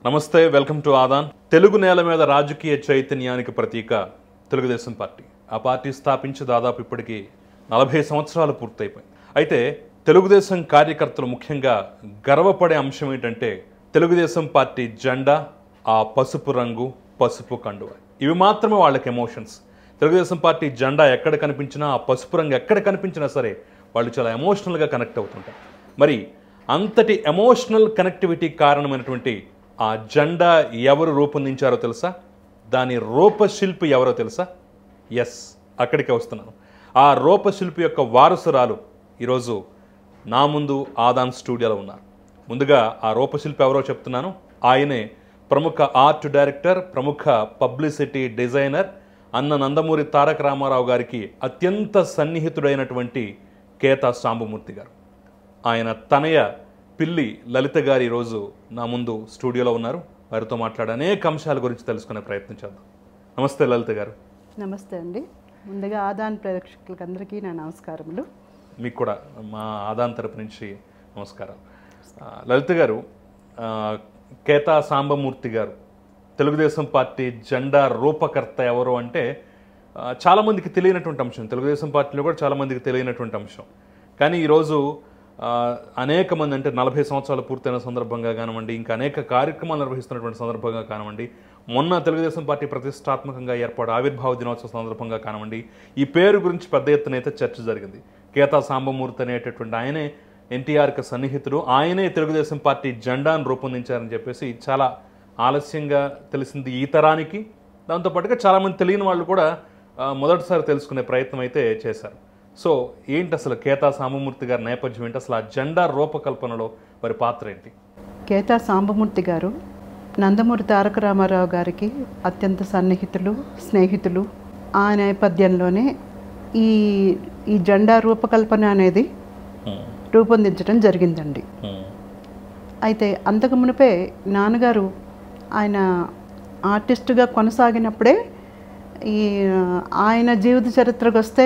నమస్తే welcome to ఆదాన్ Telugu నేల మీద రాజకీయ చైతన్యానికి ప్రతీక తెలుగుదేశం పార్టీ ఆ పార్టీ స్థాపించి దాదాపు ఇప్పటికి నలభై సంవత్సరాలు పూర్తయిపోయింది అయితే తెలుగుదేశం కార్యకర్తలు ముఖ్యంగా గర్వపడే అంశం ఏంటంటే తెలుగుదేశం పార్టీ జెండా ఆ పసుపు రంగు పసుపు కండువ ఇవి మాత్రమే వాళ్ళకి ఎమోషన్స్ తెలుగుదేశం పార్టీ జెండా ఎక్కడ కనిపించినా ఆ పసుపు రంగు ఎక్కడ కనిపించినా సరే వాళ్ళు చాలా ఎమోషనల్గా కనెక్ట్ అవుతుంటారు మరి అంతటి ఎమోషనల్ కనెక్టివిటీ కారణమైనటువంటి ఆ జెండా ఎవరు రూపొందించారో తెలుసా దాని రూపశిల్పి ఎవరో తెలుసా ఎస్ అక్కడికే వస్తున్నాను ఆ రూపశిల్పి యొక్క వారసురాలు ఈరోజు నా ముందు ఆదాన్ స్టూడియోలో ఉన్నారు ముందుగా ఆ రూపశిల్పి ఎవరో చెప్తున్నాను ఆయనే ప్రముఖ ఆర్ట్ డైరెక్టర్ ప్రముఖ పబ్లిసిటీ డిజైనర్ అన్న నందమూరి తారక రామారావు గారికి అత్యంత సన్నిహితుడైనటువంటి కేతా సాంబమూర్తి గారు ఆయన తనయ పిల్లి లలిత గారు ఈరోజు నా ముందు స్టూడియోలో ఉన్నారు వారితో మాట్లాడే అనేక అంశాల గురించి తెలుసుకునే ప్రయత్నం చేద్దాం నమస్తే లలిత గారు నమస్తే అండి ముందుగా ఆదాన్ ప్రేక్షకులకి అందరికీ నా నమస్కారములు మీకు కూడా మా ఆదాన్ తరపు నుంచి నమస్కారం ఆ, లలిత గారు ఆ, కేతా సాంబమూర్తి గారు తెలుగుదేశం పార్టీ జెండా రూపకర్త ఎవరు అంటే ఆ, చాలామందికి తెలియనటువంటి అంశం తెలుగుదేశం పార్టీలో కూడా చాలామందికి తెలియనటువంటి అంశం కానీ ఈరోజు ఆ, అనేక మంది అంటే నలభై సంవత్సరాలు పూర్తయిన సందర్భంగా కానివ్వండి ఇంకా అనేక కార్యక్రమాలు నిర్వహిస్తున్నటువంటి సందర్భంగా కానివ్వండి మొన్న తెలుగుదేశం పార్టీ ప్రతిష్టాత్మకంగా ఏర్పాటు ఆవిర్భావ దినోత్సవ సందర్భంగా కానివ్వండి ఈ పేరు గురించి పెద్ద ఎత్తున అయితే చర్చ జరిగింది కేతా సాంబమూర్తి అనేటటువంటి ఆయనే ఎన్టీఆర్కి సన్నిహితుడు ఆయనే తెలుగుదేశం పార్టీ జెండాను రూపొందించారని చెప్పేసి చాలా ఆలస్యంగా తెలిసింది ఈ తరానికి దాంతోపాటుగా చాలామంది తెలియని వాళ్ళు కూడా ఆ, మొదటిసారి తెలుసుకునే ప్రయత్నం అయితే చేశారు సో ఏంటి అసలు కేతా సాంబమూర్తి గారి నేపథ్యం ఏంటి అసలు ఆ జెండా రూపకల్పనలో వారి పాత్ర ఏంటి కేతా సాంబమూర్తి గారు నందమూరి తారక రామారావు గారికి అత్యంత సన్నిహితులు స్నేహితులు ఆ నేపథ్యంలోనే ఈ ఈ జెండా రూపకల్పన అనేది రూపొందించడం జరిగిందండి అయితే అంతకు మునిపే నాన్నగారు ఆయన ఆర్టిస్టుగా కొనసాగినప్పుడే ఈ ఆ, ఆయన జీవిత చరిత్రకు వస్తే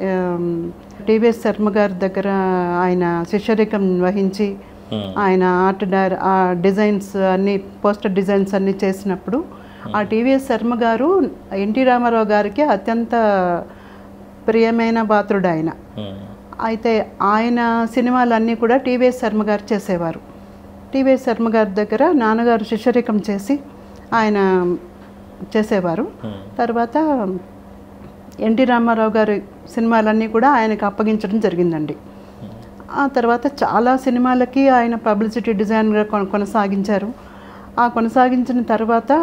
టీవీఎస్ శర్మ గారి దగ్గర ఆయన శిష్యరికం వహించి ఆయన ఆర్ట్ డైర్ ఆ డిజైన్స్ అన్ని పోస్టర్ డిజైన్స్ అన్ని చేసినప్పుడు ఆ టీవీఎస్ శర్మ గారు ఎన్టీ రామారావు గారికి అత్యంత ప్రియమైన పాత్రుడు ఆయన అయితే ఆయన సినిమాలన్నీ కూడా టీవీఎస్ శర్మ గారు చేసేవారు టీవీఎస్ శర్మ గారి దగ్గర నాన్నగారు శిష్యరికం చేసి ఆయన చేసేవారు తర్వాత ఎన్టీ రామారావు గారి సినిమాలన్నీ కూడా ఆయనకు అప్పగించడం జరిగిందండి ఆ తర్వాత చాలా సినిమాలకి ఆయన పబ్లిసిటీ డిజైనర్గా కొన కొనసాగించారు ఆ కొనసాగించిన తర్వాత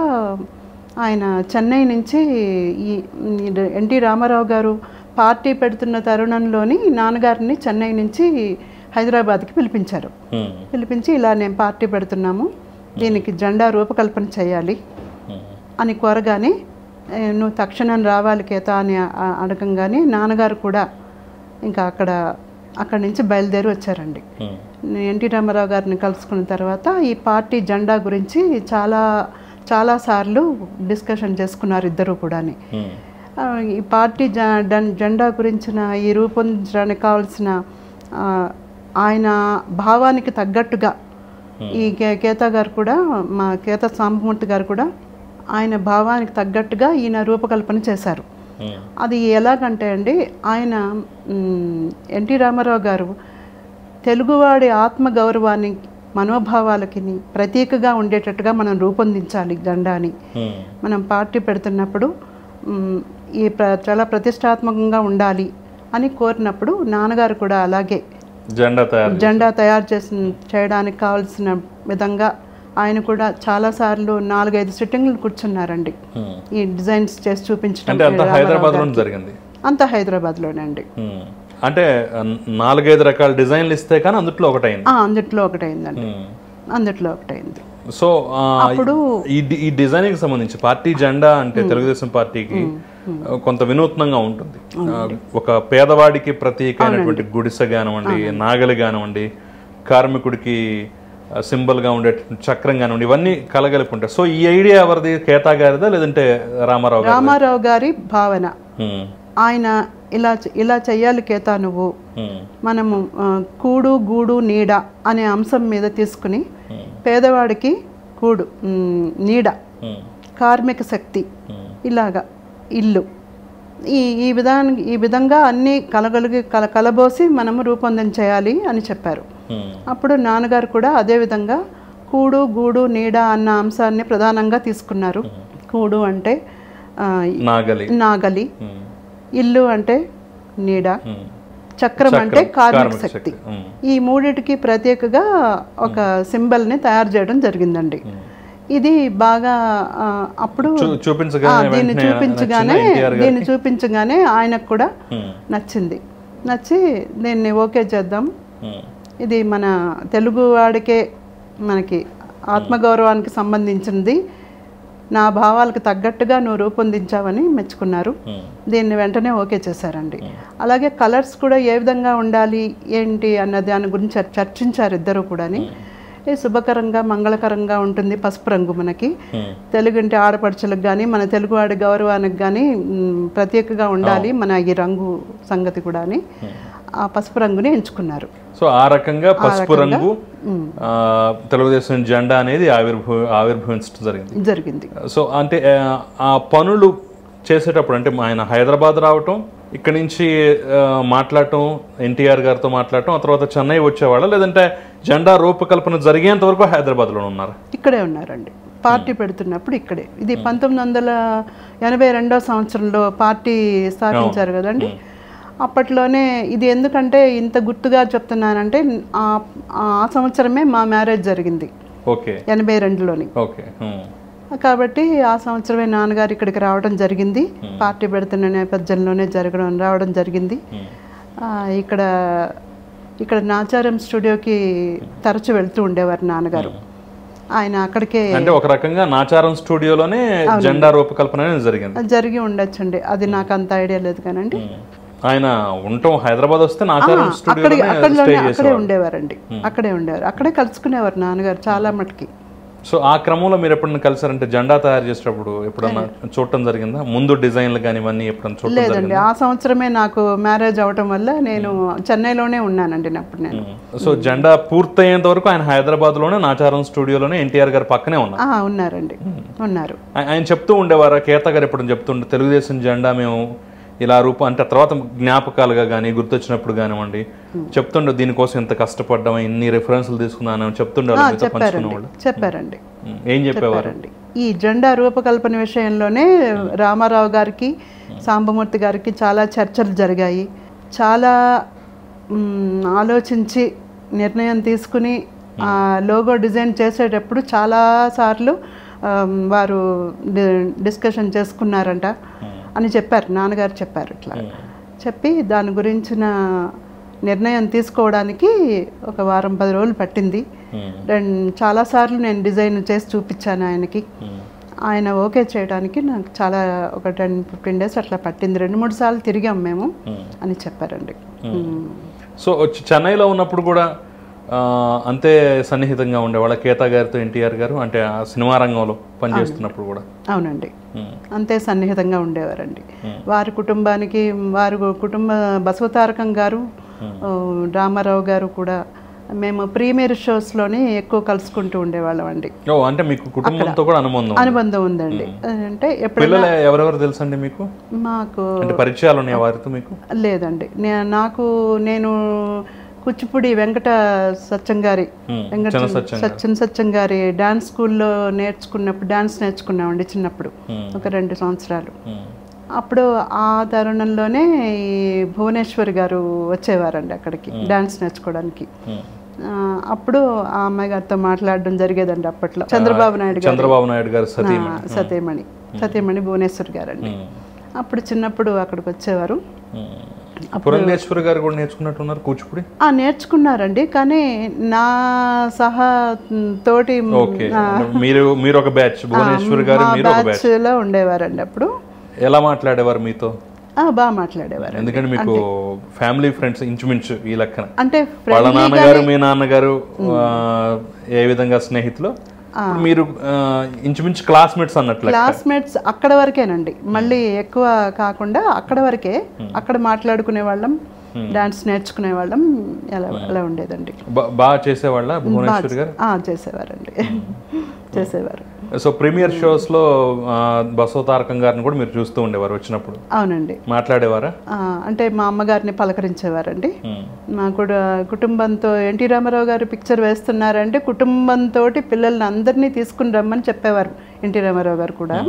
ఆయన చెన్నై నుంచి ఈ ఈ ఎన్టీ రామారావు గారు పార్టీ పెడుతున్న తరుణంలోని నాన్నగారిని చెన్నై నుంచి హైదరాబాద్కి పిలిపించారు పిలిపించి ఇలా నేను పార్టీ పెడుతున్నాము దీనికి జెండా రూపకల్పన చేయాలి అని కోరగానే "ఏ, నువ్వు తక్షణం రావాలి కేత అని అ- అడగంగానే నాన్నగారు కూడా ఇంకా అక్కడ అక్కడి నుంచి బయలుదేరి వచ్చారండి ఎన్టీ రామారావు గారిని కలుసుకున్న తర్వాత ఈ పార్టీ జెండా గురించి చాలా చాలాసార్లు డిస్కషన్ చేసుకున్నారు ఇద్దరు కూడాని ఆ, ఈ పార్టీ జ- డన్- జెండా గురించిన ఈ రూపొందించడానికి కావాల్సిన ఆ, ఆయన భావానికి తగ్గట్టుగా ఈ కే కేతా గారు కూడా మా కేత సాంబమూర్తి గారు కూడా ఆయన భావానికి తగ్గట్టుగా ఈయన రూపకల్పన చేశారు అది ఎలాగంటే అండి ఆయన మ్, ఎన్టీ రామారావు గారు తెలుగువాడి ఆత్మ గౌరవాన్ని మనోభావాలకి ప్రతీకగా ఉండేటట్టుగా మనం రూపొందించాలి జెండాని మనం పార్టీ పెడుతున్నప్పుడు మ్, ఈ ప్ర చాలా ప్రతిష్టాత్మకంగా ఉండాలి అని కోరినప్పుడు నాన్నగారు కూడా అలాగే జెండా తయారు జెండా తయారు చేసి చేయడానికి కావాల్సిన విధంగా ఆయన కూడా చాలాసార్లు నాలుగైదు సిట్టింగ్లు కూర్చున్నారండి ఈ డిజైన్స్ చేసి చూపించడం అంటే అంత హైదరాబాద్లో జరిగింది అంతా హైదరాబాద్లోనే అండి ఉమ్. అంటే ఆ, నాలుగైదు రకాల డిజైన్లు ఇస్తే కానీ అందుట్లో ఒకటైంది ఆ, అందుట్లో ఒకటైందండి అందుట్లో ఒకటైంది సో ఆ, అప్పుడు ఈ డి- ఈ డిజైనింగ్ సంబంధించి పార్టీ జెండా అంటే తెలుగుదేశం పార్టీకి ఆ, కొంత వినూత్నంగా ఉంటుంది ఆ, ఒక పేదవాడికి ప్రతీక అయినటువంటి గుడిసె కానివ్వండి నాగలి కానివ్వండి కార్మికుడికి సింబల్ గా ఉండే చక్రం కానివ్వండి ఇవన్నీ కలగలిపి ఉంటాయి సో ఈ ఐడియా ఎవరిది కేతా గారిదా లేదంటే రామారావు గారి రామారావు గారి భావన ఆయన ఇలా చే- ఇలా చెయ్యాలి కేతా నువ్వు మనము ఆ, కూడు గూడు నీడ అనే అంశం మీద తీసుకుని పేదవాడికి కూడు మ్, నీడ ఉమ్, కార్మిక శక్తి ఉమ్, ఇలాగా ఇల్లు ఈ ఈ విధానం ఈ విధంగా అన్నీ కలగలిగి కల కలబోసి మనము రూపొందించేయాలి అని చెప్పారు ఉమ్, అప్పుడు నాన్నగారు కూడా అదే విధంగా కూడు గూడు నీడ అన్న అంశాన్ని ప్రధానంగా తీసుకున్నారు కూడు అంటే ఆ, నాగలి నాగలి ఉమ్, ఇల్లు అంటే నీడ ఉమ్, చక్రం అంటే కార్మిక కార్మిక శక్తి శక్తి ఉమ్, ఈ మూడిటికి ప్రత్యేకగా ఒక సింబల్ని తయారు చేయడం జరిగిందండి ఉమ్. ఇది బాగా ఆ, అప్పుడు చూ- ఆ, చూపించగానే దీన్ని వెంటనే చూపించగానే నచ్చిందా ఎన్టీఆర్ గారికి? దీన్ని చూపించగానే ఆయనకు కూడా ఉమ్, నచ్చింది నచ్చి దీన్ని ఓకే చేద్దాం ఉమ్, ఇది మన తెలుగు వాడికే మనకి ఆత్మగౌరవానికి సంబంధించింది నా భావాలకు తగ్గట్టుగా నువ్వు రూపొందించావని మెచ్చుకున్నారు ఉమ్, దీన్ని వెంటనే ఓకే చేశారండి అలాగే కలర్స్ కూడా ఏ విధంగా ఉండాలి ఏంటి అన్న దాని గురించి చర్- చర్చించారు ఇద్దరు కూడాని ఇది శుభకరంగా మంగళకరంగా ఉంటుంది పసుపు రంగు మనకి ఉమ్, తెలుగుంటి ఆడపడుచులకు కానీ మన తెలుగువాడి గౌరవానికి కానీ మ్, ప్రత్యేకగా ఉండాలి మన ఈ రంగు సంగతి కూడా అని ఆ పసుపు రంగుని ఎంచుకున్నారు సో ఆ రకంగా పసుపు రంగు ఆ, తెలుగుదేశం జెండా అనేది ఆవిర్భవ ఆవిర్భవించడం జరిగింది జరిగింది సో అంటే ఆ, ఆ పనులు చేసేటప్పుడు అంటే ఆయన హైదరాబాద్ రావటం ఇక్కడి నుంచి ఆ, మాట్లాడటం ఎన్టీఆర్ గారితో మాట్లాడటం ఆ తర్వాత చెన్నై వచ్చేవాళ్ళ లేదంటే జెండా రూపకల్పన జరిగేంత వరకు హైదరాబాద్లో ఉన్నారు ఇక్కడే ఉన్నారండి పార్టీ పెడుతున్నప్పుడు ఇక్కడే ఇది పంతొమ్మిది వందల ఎనభై రెండో సంవత్సరంలో పార్టీ స్థాపించారు కదండి అప్పట్లోనే ఇది ఎందుకంటే ఇంత గుర్తుగా చెప్తున్నానంటే ఆ ఆ సంవత్సరమే మా మ్యారేజ్ జరిగింది ఓకే ఎనభై రెండులోని ఓకే ఉమ్, కాబట్టి ఆ సంవత్సరమే నాన్నగారు ఇక్కడికి రావడం జరిగింది పార్టీ పెడుతున్న నేపథ్యంలోనే జరగడం రావడం జరిగింది ఉమ్, ఆ, ఇక్కడ ఇక్కడ నాచారం స్టూడియోకి తరచు వెళ్తూ ఉండేవారు నాన్నగారు ఆయన అక్కడికే అంటే ఒక రకంగా నాచారం స్టూడియోలోనే జెండా రూపకల్పన అనేది జరిగింది జరిగి ఉండొచ్చండి అది నాకు అంత ఐడియా లేదు కానండి ఉమ్. ఆయన ఉండటం హైదరాబాద్ వస్తే నాచారం అక్కడి స్టూడియోలోనే అక్కడలోనే స్టే అక్కడే చేసేవాడు ఉండేవారండి అక్కడే ఉండేవారు అక్కడే కలుసుకునేవారు నాన్నగారు చాలా మటుకి సో ఆ క్రమంలో మీరు ఎప్పుడన్నా కలిసారంటే జెండా తయారు చేసేటప్పుడు ఎప్పుడన్నా చూడటం జరిగిందా ముందు డిజైన్లు కానీ ఇవన్నీ ఎప్పుడన్నా చూడటం లేదండి ఆ సంవత్సరమే నాకు మ్యారేజ్ అవటం వల్ల నేను చెన్నైలోనే ఉన్నానండి అప్పుడు నేను జరిగిందా? సో జెండా పూర్తయ్యేంత వరకు ఆయన హైదరాబాద్ లోనే నాచారం స్టూడియోలోనే ఎన్టీఆర్ గారు పక్కనే ఉన్నారు ఆ, ఉన్నారండి ఉన్నారు ఆయ- ఆయన చెప్తూ ఉండేవారా కేత గారు ఎప్పుడు చెప్తుండే తెలుగుదేశం జెండా మేము ఇలా రూపం అంటే తర్వాత జ్ఞాపకాలుగా కానీ గుర్తొచ్చినప్పుడు కానివ్వండి చెప్తుండే దీనికోసం ఇంత కష్టపడ్డాం ఇన్ని రెఫరెన్స్లు తీసుకున్నాను చెప్తుండే వాళ్ళు మీతో పంచుకునేవాళ్ళు చెప్పారండి ఉమ్, ఏం చెప్పేవారు చెప్పారండి ఈ జెండా రూపకల్పన విషయంలోనే రామారావు గారికి సాంబమూర్తి గారికి చాలా చర్చలు జరిగాయి చాలా మ్, ఆలోచించి నిర్ణయం తీసుకుని ఆ లోగో డిజైన్ చేసేటప్పుడు చాలా సార్లు ఆమ్, వారు డి- డిస్కషన్ చేసుకున్నారంట అని చెప్పారు నాన్నగారు చెప్పారు ఇట్లా చెప్పి దాని గురించిన నిర్ణయం తీసుకోవడానికి ఒక వారం పది రోజులు పట్టింది ఉమ్, రెండు చాలాసార్లు నేను డిజైన్ చేసి చూపించాను ఆయనకి ఉమ్, ఆయన ఓకే చేయడానికి నాకు చాలా ఒక టెన్ ఫిఫ్టీన్ డేస్ అట్లా పట్టింది రెండు మూడు సార్లు తిరిగాం మేము ఉమ్. అని చెప్పారండి ఉమ్. సో వచ్చి చెన్నైలో ఉన్నప్పుడు కూడా ఆ, అంతే సన్నిహితంగా ఉండేవాళ్ళ కేతా గారితో ఎన్టీఆర్ గారు అంటే ఆ సినిమా రంగంలో పనిచేస్తున్నప్పుడు కూడా అవునండి ఉమ్, అంతే సన్నిహితంగా ఉండేవారండి వారి కుటుంబానికి వారి కుటుంబ బసవతారకం గారు ఆ, రామారావు గారు కూడా మేము ప్రీమియర్ షోస్లోని ఎక్కువ కలుసుకుంటూ ఉండేవాళ్ళం అండి ఓ అంటే మీకు కుటుంబంతో కూడా అనుబంధం ఉంది. అనుబంధం ఉందండి అంటే ఎప్పుడు పిల్లలు ఎవరెవరు తెలుసండి మీకు మాకు అంటే పరిచయాలు ఉన్నాయి వారితో మీకు లేదండి నే- నాకు నేను కూచిపూడి వెంకట సత్యం గారి ఉమ్, వెంకట చిన్న సత్యం సత్యం సత్యం గారి డాన్స్ స్కూల్లో నేర్చుకున్నప్పుడు డాన్స్ నేర్చుకున్నామండి చిన్నప్పుడు ఉమ్, ఒక రెండు సంవత్సరాలు ఉమ్, అప్పుడు ఆ తరుణంలోనే ఈ భువనేశ్వరి గారు వచ్చేవారండి అక్కడికి డాన్స్ నేర్చుకోవడానికి ఉమ్. ఆ, అప్పుడు ఆ అమ్మాయి గారితో మాట్లాడడం జరిగేదండి అప్పట్లో చంద్రబాబు నాయుడు గారు చంద్రబాబు నాయుడు గారు సతీ ఆ, సతీమణి సతీమణి భువనేశ్వరి గారండి అప్పుడు చిన్నప్పుడు అక్కడికి వచ్చేవారు పురంధేశ్వరి గారు కూడా నేర్చుకున్నట్టున్నారు కూచిపూడి ఆ నేర్చుకున్నారండి కానీ నా సహా మ్, తోటి మ్, ఓకే మీరు మీరు ఒక బ్యాచ్ భువనేశ్వరి గారు మా మీరు ఒక బ్యాచ్ బ్యాచ్ లో ఉండేవారండి అప్పుడు ఎలా మాట్లాడేవారు మీతో ఆ, బాగా మాట్లాడేవారు ఎందుకంటే మీకు ఫ్యామిలీ ఫ్రెండ్స్ ఇంచుమించు ఈ లెక్కన అంటే వాళ్ళ నాన్నగారు మీ నాన్నగారు ఆ, ఏ విధంగా స్నేహితులు ఇప్పుడు మీరు ఆ, ఇంచుమించు క్లాస్మేట్స్ అన్నట్లు క్లాస్మేట్స్ అక్కడ వరకేనండి మళ్ళీ ఎక్కువ కాకుండా అక్కడ వరకే అక్కడ మాట్లాడుకునే వాళ్ళం డాన్స్ నేర్చుకునే వాళ్ళం ఎలా అలా ఉండేదండి బా- బాగా చేసేవాళ్ళ భువనేశ్వరి గారు ఆ, చేసేవారండి చేసేవారు సో ప్రీమియర్ షోస్ లో ఆ, బసవ తారకం గారిని కూడా మీరు చూస్తూ ఉండేవారు వచ్చినప్పుడు అవునండి మాట్లాడేవారా ఆ, అంటే మా అమ్మగారిని పలకరించేవారండి ఉమ్. మా కూడా కుటుంబంతో ఎన్టీ రామారావు గారు పిక్చర్ వేస్తున్నారంటే కుటుంబంతో పిల్లల్ని అందరినీ తీసుకుని రమ్మని చెప్పేవారు ఎన్టీ రామారావు గారు కూడా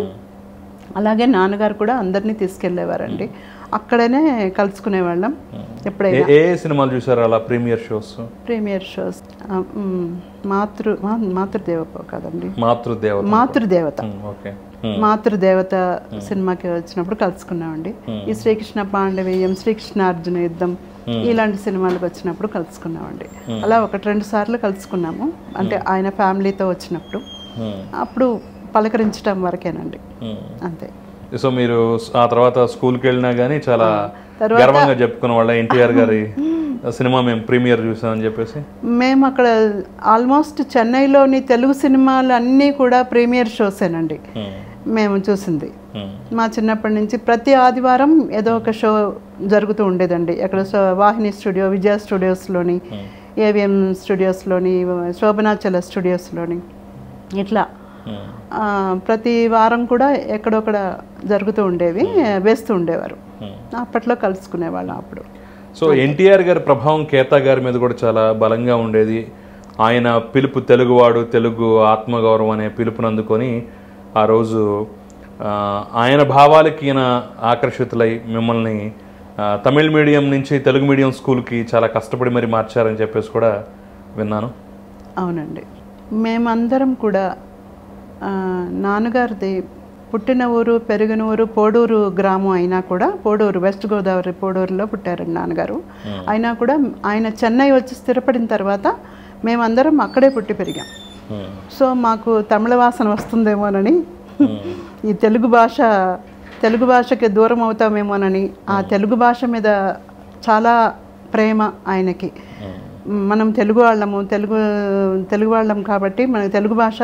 అలాగే నాన్నగారు కూడా అందరినీ తీసుకెళ్లేవారండి అక్కడనే కలుసుకునేవాళ్ళం ఎప్పుడైనా ఏ ఏ సినిమాలు చూసారు అలా ప్రీమియర్ షోస్ ప్రీమియర్ షోస్ ఆ, మ్, మాతృ మా- మాతృదేవ కదండి మాతృదేవత మాతృదేవత ఉమ్, ఓకే మాతృదేవత సినిమాకి వచ్చినప్పుడు కలుసుకున్నామండి ఈ శ్రీకృష్ణ పాండవీయం శ్రీకృష్ణ అర్జున యుద్ధం ఇలాంటి సినిమాలకు వచ్చినప్పుడు కలుసుకున్నామండి అలా ఒకటి రెండు సార్లు కలుసుకున్నాము అంటే ఆయన ఫ్యామిలీతో వచ్చినప్పుడు ఉమ్, అప్పుడు పలకరించడం వరకేనండి ఉమ్. అంతే సో మీరు ఆ తర్వాత స్కూల్కి వెళ్ళినా కానీ చాలా తర్వాత- గర్వంగా చెప్పుకున్న వాళ్ళ ఎన్టీఆర్ గారి సినిమా మేము ప్రీమియర్ చూసామని చెప్పేసి మేము అక్కడ ఆల్మోస్ట్ చెన్నైలోని తెలుగు సినిమాలు అన్నీ కూడా ప్రీమియర్ షోసేనండి ఉమ్, మేము చూసింది ఉమ్, మా చిన్నప్పటి నుంచి ప్రతి ఆదివారం ఏదో ఒక షో జరుగుతూ ఉండేదండి అక్కడ సో- వాహిని స్టూడియో విజయ స్టూడియోస్లోని ఏవిఎం స్టూడియోస్లోని శోభనాచల స్టూడియోస్లోని ఇట్లా ఉమ్, ఆ, ప్రతి వారం కూడా ఎక్కడొక్కడ జరుగుతూ ఉండేవి వేస్తూ ఉండేవారు ఉమ్. అప్పట్లో కలుసుకునేవాళ్ళం అప్పుడు సో ఎన్టీఆర్ గారి ప్రభావం కేతా గారి మీద కూడా చాలా బలంగా ఉండేది ఆయన పిలుపు తెలుగువాడు తెలుగు ఆత్మగౌరవం అనే పిలుపుని అందుకొని ఆ రోజు ఆ, ఆయన భావాలకి ఈయన ఆకర్షితులై మిమ్మల్ని ఆ, తమిళ్ మీడియం నుంచి తెలుగు మీడియం స్కూల్కి చాలా కష్టపడి మరి మార్చారని చెప్పేసి కూడా విన్నాను అవునండి మేమందరం కూడా ఆ, నాన్నగారిది పుట్టిన ఊరు పెరిగిన ఊరు పోడూరు గ్రామం అయినా కూడా పోడూరు వెస్ట్ గోదావరి పోడూరులో పుట్టారండి నాన్నగారు అయినా కూడా ఆయన చెన్నై వచ్చి స్థిరపడిన తర్వాత మేమందరం అక్కడే పుట్టి పెరిగాం ఉమ్, సో మాకు తమిళ వాసన వస్తుందేమోనని ఈ తెలుగు భాష తెలుగు భాషకి దూరం అవుతామేమోనని ఆ తెలుగు భాష మీద చాలా ప్రేమ ఆయనకి మనం తెలుగు వాళ్ళము తెలుగు తెలుగు వాళ్ళం కాబట్టి మనకు తెలుగు భాష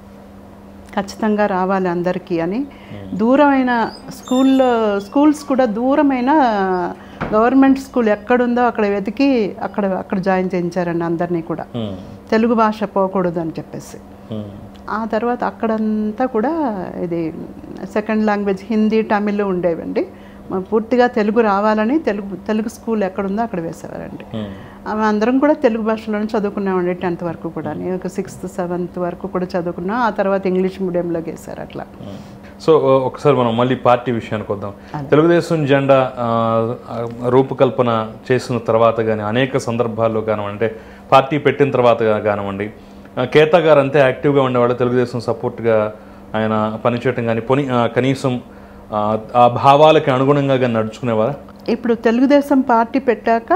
ఖచ్చితంగా రావాలి అందరికీ అని దూరమైన స్కూల్లో స్కూల్స్ కూడా దూరమైన గవర్నమెంట్ స్కూల్ ఎక్కడుందో అక్కడ వెతికి అక్కడ అక్కడ జాయిన్ చేయించారండి అందరినీ కూడా ఉమ్, తెలుగు భాష పోకూడదు అని చెప్పేసి ఉమ్, ఆ తర్వాత అక్కడంతా కూడా ఇది సెకండ్ లాంగ్వేజ్ హిందీ తమిళ్ ఉండేవండి మా పూర్తిగా తెలుగు రావాలని తెలుగు తెలుగు స్కూల్ ఎక్కడుందో అక్కడ వేసేవారండి ఉమ్. అవి అందరం కూడా తెలుగు భాషలోనే చదువుకున్నామండి టెన్త్ వరకు కూడా ఒక సిక్స్త్ సెవెంత్ వరకు కూడా చదువుకున్నాం ఆ తర్వాత ఇంగ్లీష్ మీడియంలో వేశారు అట్లా సో ఒకసారి మనం మళ్ళీ పార్టీ విషయానికి వద్దాం తెలుగుదేశం జెండా ఆ, ఆ, రూపకల్పన చేసిన తర్వాత కానీ అనేక సందర్భాల్లో కానివ్వండి అంటే పార్టీ పెట్టిన తర్వాత కానివ్వండి ఆ, కేతా గారు అంతే యాక్టివ్గా ఉండేవాళ్ళు తెలుగుదేశం సపోర్ట్గా ఆయన పనిచేయటం కానీ పోనీ ఆ, కనీసం ఆ, ఆ భావాలకి అనుగుణంగా కానీ నడుచుకునేవారా ఇప్పుడు తెలుగుదేశం పార్టీ పెట్టాక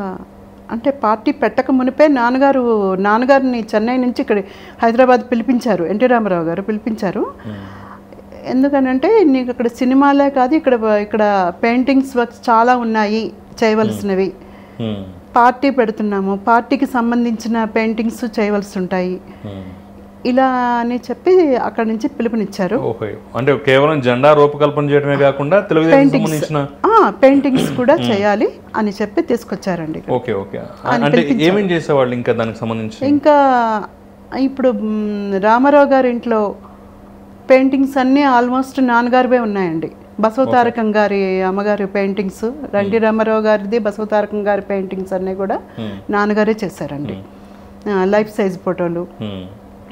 అంటే పార్టీ పెట్టక మునిపే నాన్నగారు నాన్నగారిని చెన్నై నుంచి ఇక్కడ హైదరాబాద్ పిలిపించారు ఎన్టీ రామారావు గారు పిలిపించారు ఎందుకనంటే నీకు ఇక్కడ సినిమాలే కాదు ఇక్కడ ఇక్కడ పెయింటింగ్స్ వర్క్స్ చాలా ఉన్నాయి చేయవలసినవి ఉమ్, పార్టీ పెడుతున్నాము పార్టీకి సంబంధించిన పెయింటింగ్స్ చేయవలసి ఉంటాయి ఉమ్. ఇలా అని చెప్పి అక్కడి నుంచి పిలుపునిచ్చారు ఓహో అంటే కేవలం జెండా రూపకల్పన చేయడమే కాకుండా తెలుగుదేశం సంబంధించిన పెయింటింగ్స్ కూడా చేయాలి అని చెప్పి తీసుకొచ్చారండి ఓకే ఓకే అంటే ఏమేం చేసేవాళ్ళు ఇంకా దానికి సంబంధించి ఇంకా ఇప్పుడు మ్, రామారావు గారి ఇంట్లో పెయింటింగ్స్ అన్నీ ఆల్మోస్ట్ నాన్నగారివే ఉన్నాయండి బసవతారకం గారి అమ్మగారి పెయింటింగ్స్ రండి రామారావు గారిది బసవతారకం గారి పెయింటింగ్స్ అన్నీ కూడా నాన్నగారే చేశారండి ఆ, లైఫ్ సైజ్ ఫోటోలు ఉమ్,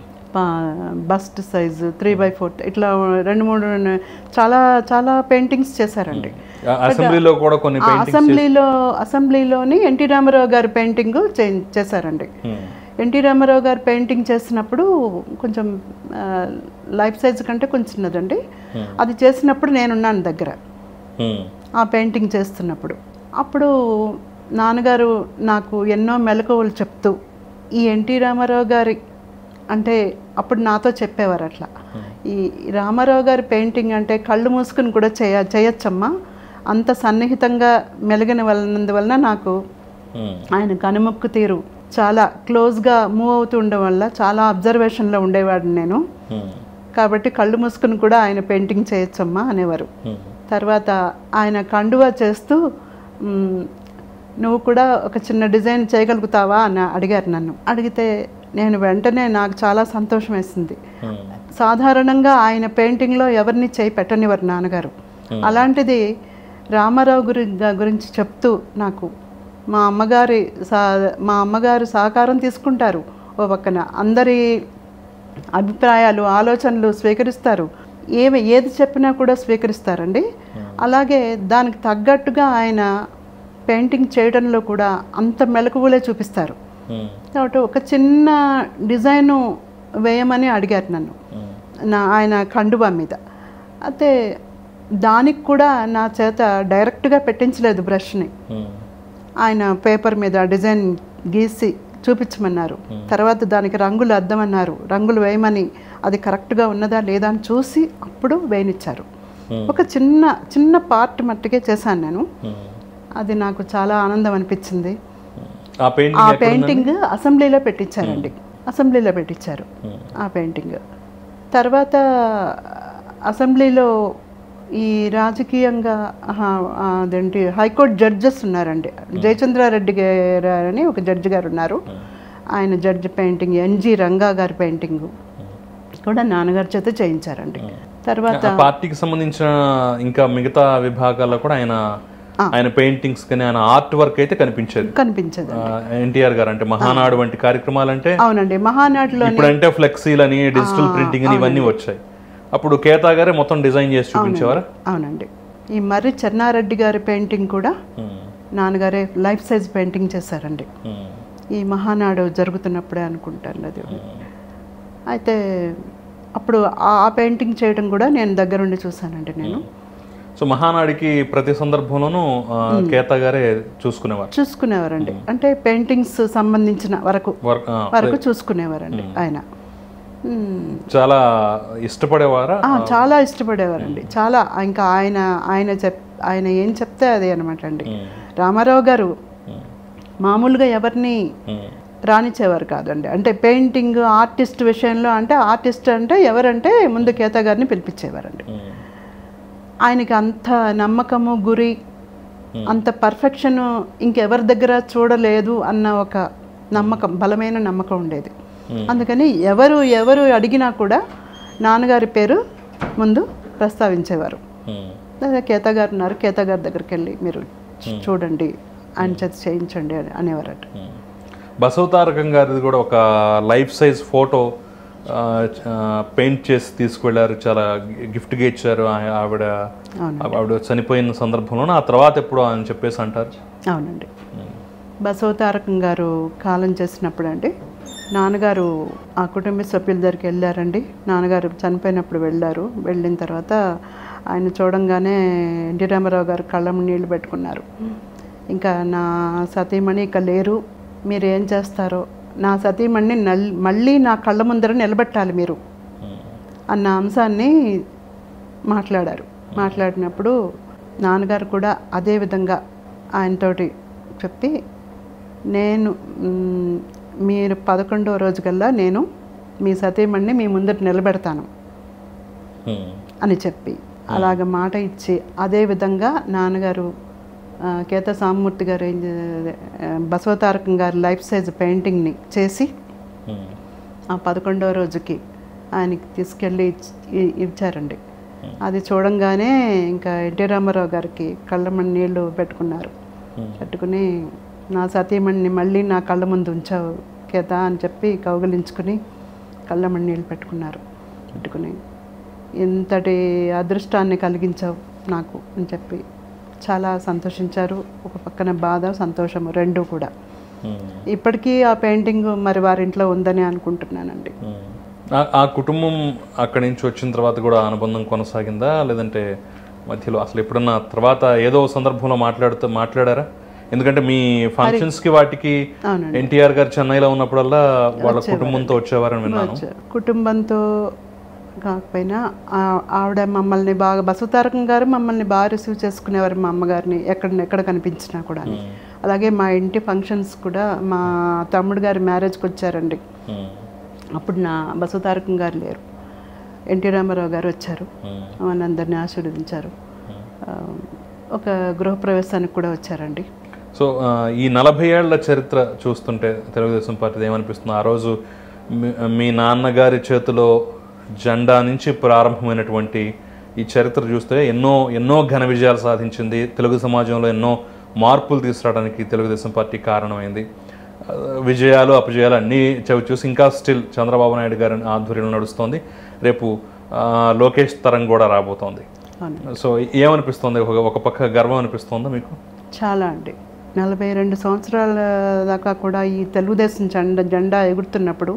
bust size three by four ఇట్లా రెండు మూడు చాలా చాలా పెయింటింగ్స్ చేశారండి ఆ అసెంబ్లీలో కూడా కొన్ని ఆ అసెంబ్లీలో అసెంబ్లీలోని ఎన్టీ రామారావు గారి పెయింటింగ్ చే- చేశారండి ఉమ్, ఎన్టీ రామారావు గారు పెయింటింగ్ చేసినప్పుడు కొంచెం ఆ, లైఫ్ సైజ్ కంటే కొంచెం చిన్నదండి అది చేసినప్పుడు నేనున్నాను దగ్గర ఉమ్, ఆ పెయింటింగ్ చేస్తున్నప్పుడు అప్పుడు నాన్నగారు నాకు ఎన్నో మెలకువలు చెప్తూ ఈ ఎన్టీ రామారావు గారి అంటే అప్పుడు నాతో చెప్పేవారు అట్లా ఈ రామారావు గారి పెయింటింగ్ అంటే కళ్ళు మూసుకుని కూడా చేయ చేయొచ్చమ్మా అంత సన్నిహితంగా మెలిగిన వలనందువలన నాకు ఉమ్, ఆయన కనుముక్కు తీరు చాలా క్లోజ్గా మూవ్ అవుతూ ఉండడం వల్ల చాలా అబ్జర్వేషన్లో ఉండేవాడిని నేను ఉమ్, కాబట్టి కళ్ళు మూసుకుని కూడా ఆయన పెయింటింగ్ చేయొచ్చమ్మా అనేవారు ఉమ్, తర్వాత ఆయన కండువా చేస్తూ "మ్, నువ్వు కూడా ఒక చిన్న డిజైన్ చేయగలుగుతావా అని అడిగారు నన్ను అడిగితే నేను వెంటనే నాకు చాలా సంతోషం వేసింది ఉమ్, సాధారణంగా ఆయన పెయింటింగ్లో ఎవరిని చేయి పెట్టనివారు నాన్నగారు అలాంటిది రామారావు గురి గా- గురించి చెప్తూ నాకు మా అమ్మగారి సా మా అమ్మగారు సహకారం తీసుకుంటారు ఓ పక్కన అందరి అభిప్రాయాలు ఆలోచనలు స్వీకరిస్తారు ఏమి ఏది చెప్పినా కూడా స్వీకరిస్తారండి అలాగే దానికి తగ్గట్టుగా ఆయన పెయింటింగ్ చేయడంలో కూడా అంత మెలకువలే చూపిస్తారు ఉమ్, కాబట్టి ఒక చిన్న డిజైను వేయమని అడిగారు నన్ను ఉమ్, నా ఆయన కండువా మీద అయితే దానికి కూడా నా చేత డైరెక్ట్గా పెట్టించలేదు బ్రష్ని ఉమ్, ఆయన పేపర్ మీద డిజైన్ గీసి చూపించమన్నారు తర్వాత దానికి రంగులు అద్దమన్నారు రంగులు వేయమని అది కరెక్ట్గా ఉన్నదా లేదా అని చూసి అప్పుడు వేయనిచ్చారు Hmm. ఒక చిన్న చిన్న పార్ట్ మట్టుకే చేశాను నేను ఉమ్. అది నాకు చాలా ఆనందం అనిపించింది ఆ ఆ పెయింటింగ్ పెయింటింగ్ అసెంబ్లీలో పెట్టించారండి అసెంబ్లీలో పెట్టించారు ఆ పెయింటింగ్ తర్వాత అసెంబ్లీలో ఈ రాజకీయంగా ఆహా, అదేంటి హైకోర్టు జడ్జెస్ ఉన్నారండి జయచంద్రారెడ్డి గారు అని ఒక జడ్జి గారు ఉన్నారు ఆయన జడ్జి పెయింటింగ్ ఎన్జి రంగా గారి పెయింటింగ్ కూడా నాన్నగారి చేత చేయించారండి తర్వాత ఆ పార్టీకి సంబంధించిన ఇంకా మిగతా విభాగాల్లో కూడా ఆయన ఆయన పెయింటింగ్స్ కానీ ఆయన ఆర్ట్ వర్క్ అయితే కనిపించేది కనిపించదు ఎన్టీఆర్ గారు అంటే మహానాడు వంటి కార్యక్రమాలు అంటే అవునండి మహానాడులో ఇప్పుడంటే ఫ్లెక్సీలని డిజిటల్ ప్రింటింగ్ అని ఇవన్నీ వచ్చాయి అప్పుడు కేతా గారే మొత్తం డిజైన్ చేసి చూపించేవారా అవునండి ఈ మర్రి చెన్నారెడ్డి గారి పెయింటింగ్ కూడా ఉమ్, నాన్నగారే లైఫ్ సైజ్ పెయింటింగ్ చేశారండి ఉమ్, ఈ మహానాడు జరుగుతున్నప్పుడే అనుకుంటాను అది అయితే అప్పుడు ఆ ఆ పెయింటింగ్ చేయడం కూడా నేను దగ్గరుండి చూశానండి నేను సో మహానాడికి ప్రతి సందర్భంలోనూ ఆ, కేతా గారే చూసుకునేవారు చూసుకునేవారండి అంటే పెయింటింగ్స్ సంబంధించిన వరకు వర్క్ ఆ, వరకు చూసుకునేవారండి ఆయన మ్మ్. చాలా ఇష్టపడేవారా ఆ, చాలా ఇష్టపడేవారండి చాలా ఇంకా ఆయన ఆయన చెప్ ఆయన ఏం చెప్తే అదే అనమాట అండి ఉమ్, రామారావు గారు ఉమ్, మామూలుగా ఎవరిని ఉమ్, రానిచ్చేవారు కాదండి అంటే పెయింటింగ్ ఆర్టిస్ట్ విషయంలో అంటే ఆర్టిస్ట్ అంటే ఎవరంటే ముందు కేత గారిని పిలిపించేవారండి ఉమ్, ఆయనకి అంత నమ్మకము గురి అంత పర్ఫెక్షన్ ఇంకెవరి దగ్గర చూడలేదు అన్న ఒక నమ్మకం బలమైన నమ్మకం ఉండేది అందుకని ఎవరు ఎవరు అడిగినా కూడా నాన్నగారి పేరు ముందు ప్రస్తావించేవారు ఉమ్, అదే కేత గారు ఉన్నారు కేత గారి దగ్గరికి వెళ్ళి మీరు చూడండి ఆయన చేత చేయించండి అని అనేవారట ఉమ్. బసవతారకం గారిది కూడా ఒక లైఫ్ సైజ్ ఫోటో పెయింట్ చేసి తీసుకువెళ్ళారు చాలా గిఫ్ట్గా ఇచ్చారు ఆ- ఆవిడ ఆవిడ చనిపోయిన సందర్భంలోనే ఆ తర్వాత ఎప్పుడు అని చెప్పేసి అంటారు అవునండి బసవతారకం గారు కాలం చేసినప్పుడు అండి నాన్నగారు ఆ కుటుంబ సభ్యుల దగ్గరికి వెళ్ళారండి నాన్నగారు చనిపోయినప్పుడు వెళ్ళారు వెళ్ళిన తర్వాత ఆయన చూడంగానే ఎన్టీ రామారావు గారు కళ్ళము నీళ్లు పెట్టుకున్నారు ఇంకా నా సతీమణి ఇక లేరు మీరు ఏం చేస్తారో నా సతీమణిని నల్ మళ్ళీ నా కళ్ళ ముందర నిలబెట్టాలి మీరు అన్న అంశాన్ని మాట్లాడారు మాట్లాడినప్పుడు నాన్నగారు కూడా అదే విధంగా ఆయనతోటి చెప్పి నేను మ్, మీరు పదకొండవ రోజు కల్లా నేను మీ సతీమణిని మీ ముందర నిలబెడతాను ఉమ్, అని చెప్పి అలాగ మాట ఇచ్చి అదే విధంగా నాన్నగారు ఆ, కేత సామూర్తి గారు ఏం చే- ఆ, బసవతారకం గారి లైఫ్ సైజ్ పెయింటింగ్ని చేసి ఉమ్, ఆ పదకొండవ రోజుకి ఆయనకి తీసుకెళ్ళి ఇచ్- ఇ- ఇచ్చారండి అది చూడంగానే ఇంకా ఎన్టీ రామారావు గారికి కళ్ళమని నీళ్లు పెట్టుకున్నారు పెట్టుకుని నా సతీమణిని మళ్ళీ నా కళ్ళ ముందు ఉంచావు కేత అని చెప్పి కౌగిలించుకుని కళ్ళమని నీళ్ళు పెట్టుకున్నారు పెట్టుకుని ఇంతటి అదృష్టాన్ని కలిగించావు నాకు అని చెప్పి చాలా సంతోషించారు ఒక పక్కన బాధ సంతోషము రెండు కూడా ఉమ్, ఇప్పటికీ ఆ పెయింటింగ్ మరి వారింట్లో ఉందని అనుకుంటున్నానండి ఉమ్. ఆ- ఆ కుటుంబం అక్కడి నుంచి వచ్చిన తర్వాత కూడా అనుబంధం కొనసాగిందా లేదంటే మధ్యలో అసలు ఎప్పుడన్నా తర్వాత ఏదో సందర్భంలో మాట్లాడుతూ మాట్లాడారా ఎందుకంటే మీ ఫంక్షన్స్ కి వాటికి అవునండి. ఎన్టీఆర్ గారు చెన్నైలో ఉన్నప్పుడల్లా వాళ్ళ కుటుంబంతో వచ్చేవారని విన్నాను వచ్చారు కుటుంబంతో కాకపోయినా ఆ- ఆవిడ మమ్మల్ని బాగా బసవతారకం గారు మమ్మల్ని బాగా రిసీవ్ చేసుకునేవారు మా అమ్మగారిని ఎక్కడ ఎక్కడ కనిపించినా కూడా అలాగే మా ఇంటి ఫంక్షన్స్ కూడా మా తమ్ముడు గారి మ్యారేజ్కి వచ్చారండి ఉమ్, అప్పుడు నా బసవతారకం గారు లేరు ఎన్టీ రామారావు గారు వచ్చారు ఉమ్, మనందరినీ ఆశీర్వదించారు ఆ, ఒక గృహప్రవేశానికి కూడా వచ్చారండి సో ఆ, ఈ నలభై ఏళ్ల చరిత్ర చూస్తుంటే తెలుగుదేశం పార్టీది ఏమనిపిస్తుంది ఆ రోజు మీ- మీ నాన్నగారి చేతిలో జెండా నుంచి ప్రారంభమైనటువంటి ఈ చరిత్ర చూస్తే ఎన్నో ఎన్నో ఘన విజయాలు సాధించింది తెలుగు సమాజంలో ఎన్నో మార్పులు తీసుకురావడానికి తెలుగుదేశం పార్టీ కారణమైంది ఆ, విజయాలు అపజయాలు అన్నీ చవి చూసి ఇంకా స్టిల్ చంద్రబాబు నాయుడు గారి ఆధ్వర్యంలో నడుస్తోంది రేపు ఆ, లోకేష్ తరం కూడా రాబోతోంది అవును సో ఏమనిపిస్తుంది ఒక ఒక పక్క గర్వం అనిపిస్తుందా మీకు చాలా అండి నలభై రెండు సంవత్సరాల దాకా కూడా ఈ తెలుగుదేశం జెండా జెండా ఎగురుతున్నప్పుడు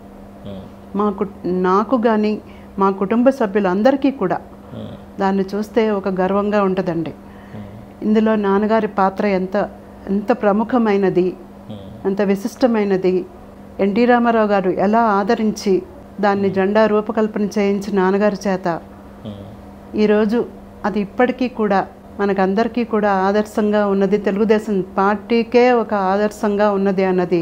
మా కు నాకు కానీ మా కుటుంబ సభ్యులందరికీ కూడా దాన్ని చూస్తే ఒక గర్వంగా ఉంటుందండి ఇందులో నాన్నగారి పాత్ర ఎంత ఎంత ప్రముఖమైనది ఎంత విశిష్టమైనది ఎన్టీ రామారావు గారు ఎలా ఆదరించి దాన్ని జెండా రూపకల్పన చేయించి నాన్నగారి చేత ఈరోజు అది ఇప్పటికీ కూడా మనకందరికీ కూడా ఆదర్శంగా ఉన్నది తెలుగుదేశం పార్టీకే ఒక ఆదర్శంగా ఉన్నది అన్నది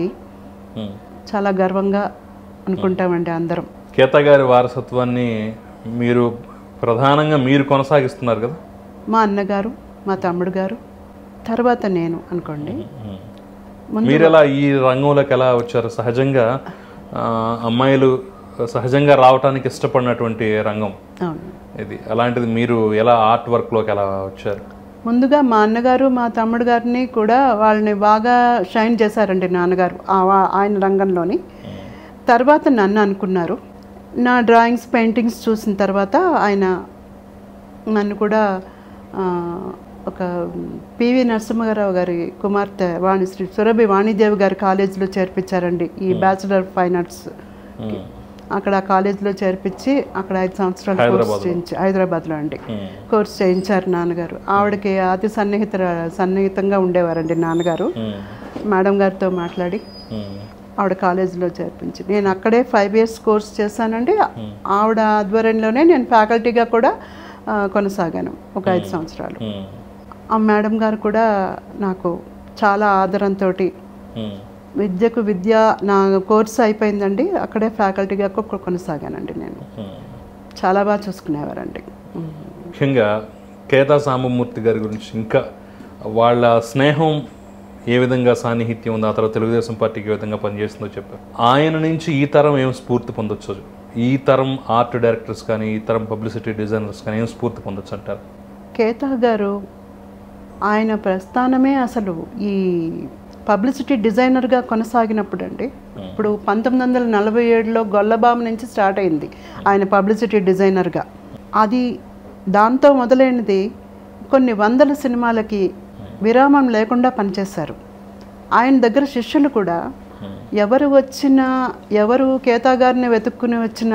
చాలా గర్వంగా అనుకుంటామండి అందరం కేత గారి వారసత్వాన్ని మీరు ప్రధానంగా మీరు కొనసాగిస్తున్నారు కదా మా అన్నగారు మా తమ్ముడు గారు తర్వాత నేను అనుకోండి మీరు ఎలా ఈ రంగంలోకి ఎలా వచ్చారు సహజంగా ఆ, అమ్మాయిలు సహజంగా రావటానికి ఇష్టపడినటువంటి రంగం అవును ఇది అలాంటిది మీరు ఎలా ఆర్ట్ వర్క్లోకి ఎలా వచ్చారు ముందుగా మా అన్నగారు మా తమ్ముడు గారిని కూడా వాళ్ళని బాగా షైన్ చేశారండి నాన్నగారు ఆ- వా- ఆయన రంగంలోని తర్వాత నన్ను అనుకున్నారు నా డ్రాయింగ్స్ పెయింటింగ్స్ చూసిన తర్వాత ఆయన నన్ను కూడా ఆ, ఒక పివి నరసింహారావు గారి కుమార్తె వాణి శ్రీ సురభి వాణిదేవి గారి కాలేజీలో చేర్పించారండి ఈ బ్యాచిలర్ ఫైన్ ఆర్ట్స్ అక్కడ ఆ కాలేజీలో చేర్పించి అక్కడ ఐదు సంవత్సరాలు కోర్స్ చేయించి హైదరాబాద్లో అండి కోర్స్ చేయించారు నాన్నగారు ఆవిడకి అతి సన్నిహిత సన్నిహితంగా ఉండేవారండి నాన్నగారు మేడం గారితో మాట్లాడి ఆవిడ కాలేజీలో చేర్పించి నేను అక్కడే ఫైవ్ ఇయర్స్ కోర్స్ చేశానండి ఆవిడ ఆధ్వర్యంలోనే నేను ఫ్యాకల్టీగా కూడా ఆ, కొనసాగాను ఒక ఐదు సంవత్సరాలు ఆ మేడం గారు కూడా నాకు చాలా ఆదరంతో విద్యకు విద్య నా కోర్స్ అయిపోయిందండి అక్కడే ఫ్యాకల్టీగా కొ- కొనసాగానండి నేను చాలా బాగా చూసుకునేవారండి ముఖ్యంగా కేతా సాంబమూర్తి గారి గురించి ఇంకా వాళ్ళ స్నేహం ఏ విధంగా సాన్నిహిత్యం ఉందో ఆ తర్వాత తెలుగుదేశం పార్టీకి ఏ విధంగా పనిచేస్తుందో చెప్పారు ఆయన నుంచి ఈ తరం ఏం స్ఫూర్తి పొందొచ్చు ఈ తరం ఆర్ట్ డైరెక్టర్స్ కానీ ఈ తరం పబ్లిసిటీ డిజైనర్స్ కానీ ఏం స్ఫూర్తి పొందొచ్చు అంటారు కేతా గారు ఆయన ప్రస్థానమే అసలు ఈ పబ్లిసిటీ డిజైనర్గా కొనసాగినప్పుడు అండి ఇప్పుడు పంతొమ్మిది వందల నలభై ఏడులో గొల్లబామ నుంచి స్టార్ట్ అయింది ఆయన పబ్లిసిటీ డిజైనర్గా అది దాంతో మొదలైనది కొన్ని వందల సినిమాలకి విరామం లేకుండా పనిచేశారు ఆయన దగ్గర శిష్యులు కూడా ఎవరు వచ్చినా ఎవరు కేతా గారిని వెతుక్కుని వచ్చినా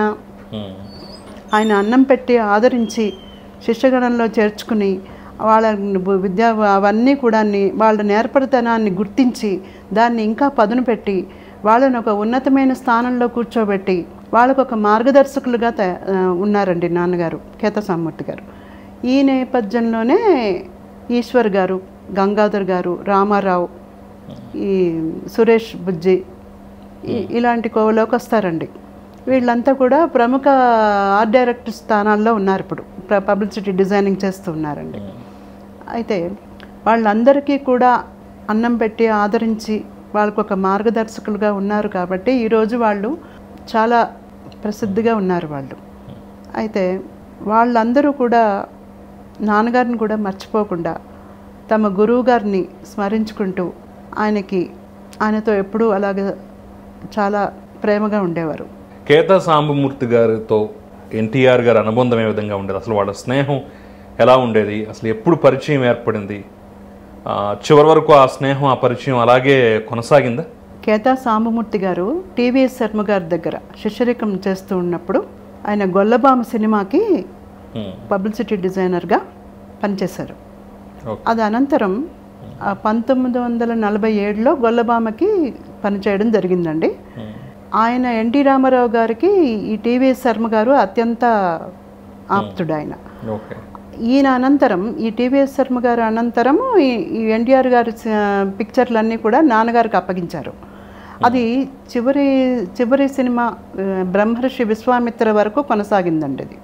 ఆయన అన్నం పెట్టి ఆదరించి శిష్యగణంలో చేర్చుకుని వాళ్ళ బు- విద్యా అవన్నీ కూడా వాళ్ళ నేర్పరితనాన్ని గుర్తించి దాన్ని ఇంకా పదును పెట్టి వాళ్ళని ఒక ఉన్నతమైన స్థానంలో కూర్చోబెట్టి వాళ్ళకు ఒక మార్గదర్శకులుగా తయా- ఆ, ఉన్నారండి నాన్నగారు కేత సామూర్తి గారు ఈ నేపథ్యంలోనే ఈశ్వర్ గారు గంగాధర్ గారు రామారావు ఈ సురేష్ బుజ్జి ఈ- ఇలాంటి కోవలోకి వస్తారండి వీళ్ళంతా కూడా ప్రముఖ ఆర్ట్ డైరెక్టర్ స్థానాల్లో ఉన్నారు ఇప్పుడు ప్ర- పబ్లిసిటీ డిజైనింగ్ చేస్తూ ఉన్నారండి అయితే వాళ్ళందరికీ కూడా అన్నం పెట్టి ఆదరించి వాళ్ళకు ఒక మార్గదర్శకులుగా ఉన్నారు కాబట్టి ఈరోజు వాళ్ళు చాలా ప్రసిద్ధిగా ఉన్నారు వాళ్ళు అయితే వాళ్ళందరూ కూడా నాన్నగారిని కూడా మర్చిపోకుండా తమ గురువు గారిని స్మరించుకుంటూ ఆయనకి ఆయనతో ఎప్పుడూ అలాగే చాలా ప్రేమగా ఉండేవారు కేతా సాంబమూర్తి గారితో ఎన్టీఆర్ గారి అనుబంధం ఏ విధంగా ఉండేది అసలు వాళ్ళ స్నేహం ఎలా ఉండేది అసలు ఎప్పుడు పరిచయం ఏర్పడింది ఆ, చివరి వరకు ఆ స్నేహం ఆ పరిచయం అలాగే కొనసాగిందా కేతా సాంబమూర్తి గారు టీవీఎస్ శర్మ గారి దగ్గర శిష్యరికం చేస్తూ ఉన్నప్పుడు ఆయన గొల్లబామ సినిమాకి Hmm. పబ్లిసిటీ డిజైనర్గా పనిచేశారు ఓకే అది అనంతరం ఆ పంతొమ్మిది వందల నలభై ఏడులో గొల్లబామకి పనిచేయడం జరిగిందండి ఆయన ఎన్టీ రామారావు గారికి ఈ టీవీఎస్ శర్మ గారు అత్యంత ఆప్తుడు ఆయన ఓకే ఈయన అనంతరం ఈ టీవీఎస్ శర్మ గారు అనంతరము ఈ- ఈ ఎన్టీఆర్ గారి స- పిక్చర్లన్నీ కూడా నాన్నగారికి అప్పగించారు అది చివరి చివరి సినిమా ఆ, బ్రహ్మర్షి విశ్వామిత్ర వరకు కొనసాగిందండి అది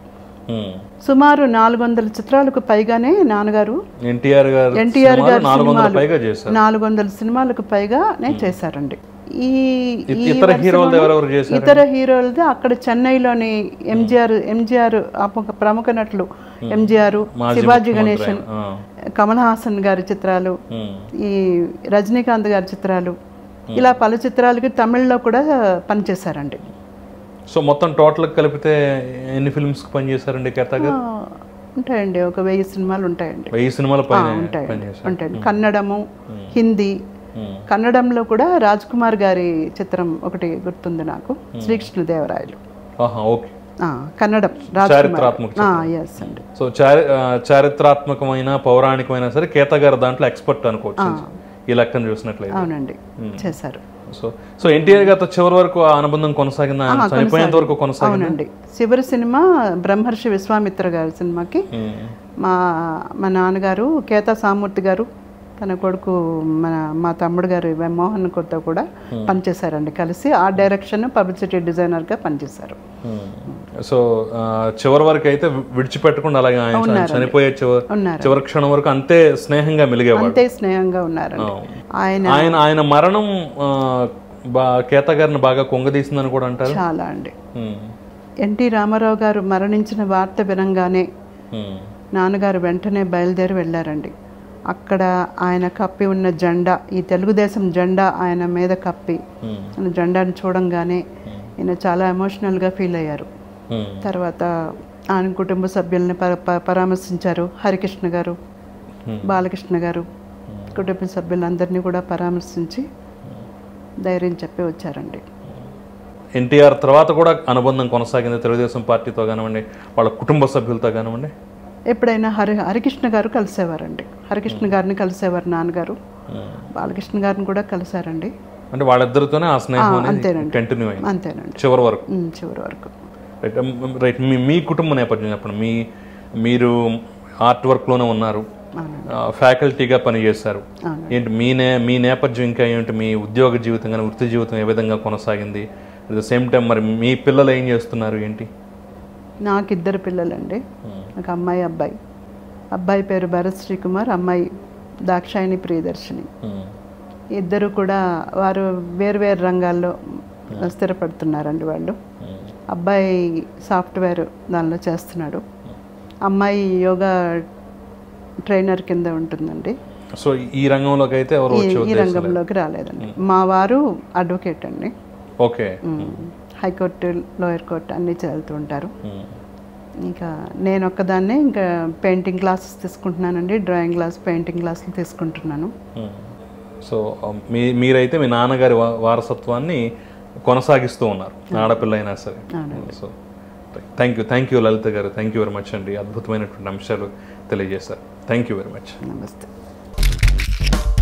సుమారు నాలుగు వందల చిత్రాలకు పైగానే నాన్నగారు ఎన్టీఆర్ గారు ఎన్టీఆర్ సినిమాలు గారి నాలుగు వందల సినిమాలు పైగా చేశారు నాలుగు వందల సినిమాలకు పైగానే చేశారండి ఈ ఈ ఇతర వరుసలోనే హీరోలు ఎవరెవరు చేశారు ఇతర హీరోలది అక్కడ చెన్నైలోని ఎంజిఆర్ ఎంజిఆర్ ఒక ప్రముఖ నటులు ఎంజిఆర్ మాజీ శివాజీ ముఖ్యమంత్రి గణేశన్ ఆయన. ఆ. కమల్ హాసన్ గారి చిత్రాలు ఉమ్. ఈ రజనీకాంత్ గారి చిత్రాలు ఇలా పలు చిత్రాలకి తమిళ్లో కూడా పనిచేశారండి సో మొత్తం టోటల్ కలిపితే ఎన్ని ఫిల్మ్స్ పనిచేశారండి కేతా గారు ఆ, ఉంటాయండి ఒక వెయ్యి సినిమాలు ఉంటాయండి వెయ్యి సినిమాల పైన ఉంటాయండి పనిచేశారు ఉంటాయండి కన్నడము హిందీ ఉమ్. కన్నడంలో కూడా రాజ్ కుమార్ గారి చిత్రం ఒకటి గుర్తుంది నాకు శ్రీకృష్ణదేవరాయలు ఆహా ఓకే ఆ, కన్నడం రాజ్ చారిత్రాత్మక ఎస్ అండి సో చారి ఆ, చారిత్రాత్మకమైన పౌరాణికమైన సరే కేతా గారు దాంట్లో ఎక్స్పర్ట్ అనుకోవచ్చు ఈ లెక్కను చూసినట్లయితే అవునండి చేశారు సో సో ఎన్టీఆర్ గారితో చివరి వరకు ఆ అనుబంధం కొనసాగిందా ఆయన చనిపోయేంత వరకు కొనసాగింది అవునండి చివరి సినిమా బ్రహ్మర్షి విశ్వామిత్ర గారి సినిమాకి మా మా నాన్నగారు కేతా సామూర్తి గారు తన కొడుకు మన మా తమ్ముడు గారు వి- మోహన్ కొత్త కూడా పనిచేశారండి కలిసి ఆ డైరెక్షన్ పబ్లిసిటీ డిజైనర్గా పనిచేశారు సో ఆ, చివరి వరకు అయితే వి- విడిచిపెట్టకుండా అలాగే ఆయన చ- చనిపోయే చివరి ఉన్నారు చివరి క్షణం వరకు అంతే స్నేహంగా మెలిగేవాడు అంతే స్నేహంగా ఉన్నారండి ఆయన ఆయన ఆయన మరణం ఆ, బా కేత గారిని బాగా కొంగదీసిందని కూడా అంటారు చాలా అండి ఉమ్. ఎన్టీ రామారావు గారు మరణించిన వార్త వినంగానే ఉమ్. నాన్నగారు వెంటనే బయలుదేరి వెళ్ళారండి అక్కడ ఆయన కప్పి ఉన్న జెండా ఈ తెలుగుదేశం జెండా ఆయన మీద కప్పి ఉమ్. ఆయన జెండాను చూడంగానే ఈయన చాలా ఎమోషనల్గా ఫీల్ అయ్యారు ఉమ్. తర్వాత ఆయన కుటుంబ సభ్యుల్ని ప- ప- పరామర్శించారు హరికృష్ణ గారు బాలకృష్ణ గారు కుటుంబ సభ్యులందరినీ కూడా పరామర్శించి ధైర్యం చెప్పి వచ్చారండి ఎన్టీఆర్ తర్వాత కూడా అనుబంధం కొనసాగింది తెలుగుదేశం పార్టీతో కానివ్వండి వాళ్ళ కుటుంబ సభ్యులతో కానివ్వండి ఎప్పుడైనా హరి హరికృష్ణ గారు కలిసేవారండి హరికృష్ణ గారిని కలిసేవారు నాన్నగారు బాలకృష్ణ గారిని కూడా కలిశారండి అంటే వాళ్ళిద్దరితోనే ఆ స్నేహం అనేది అంతేనండి. కంటిన్యూ అయింది అంతేనండి చివరి వరకు ఉమ్, చివరి వరకు రైట్ మ్, రైట్ మీ మీ కుటుంబ నేపథ్యం చెప్పండి మీ మీరు ఆర్ట్ వర్క్లోనే ఉన్నారు అవునండి ఆ, ఫ్యాకల్టీగా పనిచేశారు అవును. ఏంటి మీ నే మీ నేపథ్యం ఇంకా ఏంటి మీ ఉద్యోగ జీవితం కానీ వృత్తి జీవితం ఏ విధంగా కొనసాగింది అట్ ద సేమ్ టైం మరి మీ పిల్లలు ఏం చేస్తున్నారు ఏంటి నాకు ఇద్దరు పిల్లలండి నాకు అమ్మాయి అబ్బాయి అబ్బాయి పేరు భరత్ శ్రీకుమార్ అమ్మాయి దాక్షాయిని ప్రియదర్శిని మ్, ఇద్దరు కూడా వారు వేరువేరు రంగాల్లో స్థిరపడుతున్నారండి వాళ్ళు మ్, అబ్బాయి సాఫ్ట్వేర్ దానిలో చేస్తున్నాడు అమ్మాయి యోగా ట్రైనర్ కింద ఉంటుందండి సో ఈ రంగంలోకి అయితే ఎవరు ఈ- వచ్చే ఈ ఉద్దేశం లేదు. రంగంలోకి రాలేదండి మా వారు అడ్వకేట్ అండి ఓకే హైకోర్టు లోయర్ కోర్టు అన్నీ చదువుతూ ఉంటారు మ్, ఇంకా నేను ఒక్కదాన్నే ఇంకా పెయింటింగ్ క్లాసెస్ తీసుకుంటున్నానండి డ్రాయింగ్ క్లాస్ పెయింటింగ్ క్లాసులు తీసుకుంటున్నాను మ్. సో ఆ, మీ మీరైతే మీ నాన్నగారి వా- వారసత్వాన్ని కొనసాగిస్తూ ఉన్నారు ఆడపిల్ల అయినా సరే so thank you thank you Lalitha గారు థ్యాంక్ యూ వెరీ మచ్ అండి అద్భుతమైనటువంటి అంశాలు తెలియజేశారు థ్యాంక్ యూ వెరీ మచ్ నమస్తే